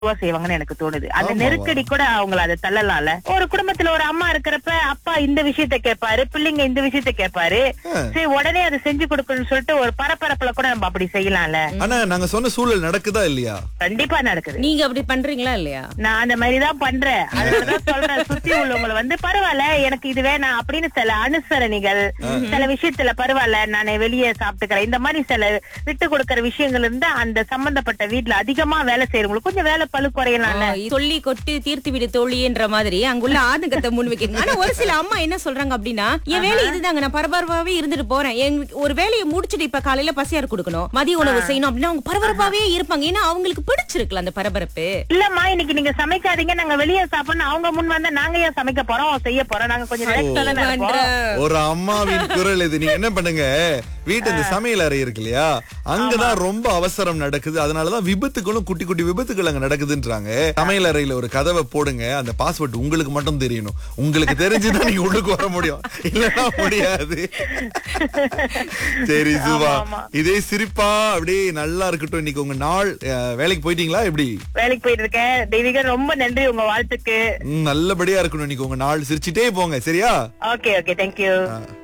இதுவா செய்வாங்கன்னு எனக்கு தோணுது அந்த ஆமாவா? நெருக்கடி கூட அவங்கள அதை தள்ளலாம்ல ஒரு குடும்பத்துல ஒரு அம்மா இருக்கிறப்ப அப்பா இந்த விஷயத்த கேட்பாரு பிள்ளைங்க இந்த விஷயத்த கேட்பாரு சரி உடனே அதை செஞ்சு கொடுக்கணும்னு சொல்லிட்டு ஒரு பரபரப்புல கூட நம்ம அப்படி செய்யலாம்ல ஆனா நாங்க சொன்ன சூழல் நடக்குதா இல்லையா கண்டிப்பா நடக்குது நீங்க அப்படி பண்றீங்களா இல்லையா நான் அந்த மாதிரிதான் பண்றேன் அதனாலதான் சொல்றேன் சுத்தி உள்ளவங்களை வந்து பரவாயில்ல எனக்கு இது வேணாம் அப்படின்னு சில அனுசரணிகள் சில விஷயத்துல பரவாயில்ல நான் வெளியே சாப்பிட்டுக்கிறேன் இந்த மாதிரி சில விட்டு கொடுக்கற விஷயங்கள் இருந்தா அந்த சம்பந்தப்பட்ட வீட்டுல அதிகமா வேலை செய்யறவங்களுக்கு கொஞ்சம் வேலை பழு குறையலாம்ல ஆ, சொல்லி கொட்டு தீர்த்து விடு தோழின்ற மாதிரி அங்குள்ள ஆதங்கத்தை முன் வைக்கிறாங்க ஆனா ஒரு சில அம்மா என்ன சொல்றாங்க அப்படின்னா என் வேலை இதுதாங்க நான் பரபரப்பாவே இருந்துட்டு போறேன் எங்களுக்கு ஒரு வேலையை முடிச்சிட்டு இப்ப காலையில பசியார் கொடுக்கணும் மதிய உணவு செய்யணும் அப்படின்னா அவங்க பரபரப்பாவே இருப்பாங்க ஏன்னா அவங்களுக்கு பிடிச்சிருக்குல்ல அந்த பரபரப்பு இல்லம்மா இன்னைக்கு நீங்க சமைக்காதீங்க நாங்க வெளியே சாப்பிடணும் அவங்க முன் வந்தா நாங்க ஏன் சமைக்க போறோம் செய்ய போறோம் நாங்க கொஞ்சம் relaxed ஆ தானே இருப்போம். ஒரு அம்மாவின் குரல் இது நீங்க என்ன பண்ணுங்க வீட்டு இந்த சமையல் அறை இருக்கு இல்லையா அங்கதான் ரொம்ப அவசரம் நடக்குது அதனாலதான் விபத்துகளும் குட்டி குட்டி விபத்துகள் அங்க நடக்குதுன்றாங்க சமையல் அறையில ஒரு கதவை போடுங்க அந்த பாஸ்வேர்ட் உங்களுக்கு மட்டும் தெரியணும் உங்களுக்கு தெரிஞ்சுதான் நீங்க உள்ளுக்கு வர முடியும் இல்லன்னா முடியாது சரி சுபா ஆமா. இதே சிரிப்பா அப்படியே நல்லா இருக்கட்டும் இன்னைக்கு உங்க நாள் அஹ், வேலைக்கு போயிட்டீங்களா எப்படி வேலைக்கு போயிட்டு இருக்கேன் தெய்வீக ரொம்ப நன்றி உங்க வாழ்த்துக்கு ம், நல்லபடியா இருக்கணும் இன்னைக்கு உங்க நாள் சிரிச்சிட்டே போங்க சரியா ஓகே ஓகே தேங்க்யூ ஆ.